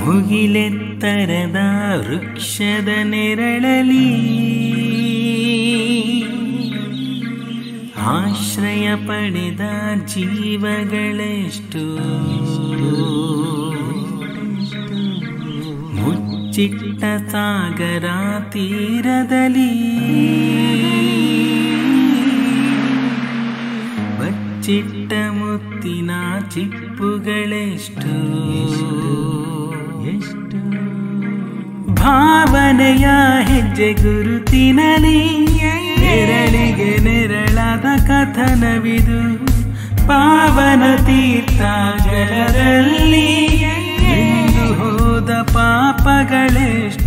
ಮುಗಿಲೆತ್ತರದ ವೃಕ್ಷದ ನೆರಳಲಿ ಆಶ್ರಯ ಪಡೆದ ಜೀವಗಳೆಷ್ಟು ಮುಚ್ಚಿಟ್ಟ ಸಾಗರ ತೀರದಲ್ಲಿ ಬಚ್ಚಿಟ್ಟ ಮುತ್ತಿನ ಚಿಪ್ಪುಗಳೆಷ್ಟು ಎಷ್ಟು ಭಾವನೆಯ ಹೆಜ್ಜೆ ಗುರುತಿನಲಿ ನೆರಳಿಗೆ ನೆರಳಾದ ಕಥನವಿದು ಪಾವನ ತೀರ್ಥ ಜಲದಲ್ಲಿ ಎಂದು ಹೋದ ಪಾಪಗಳೆಷ್ಟು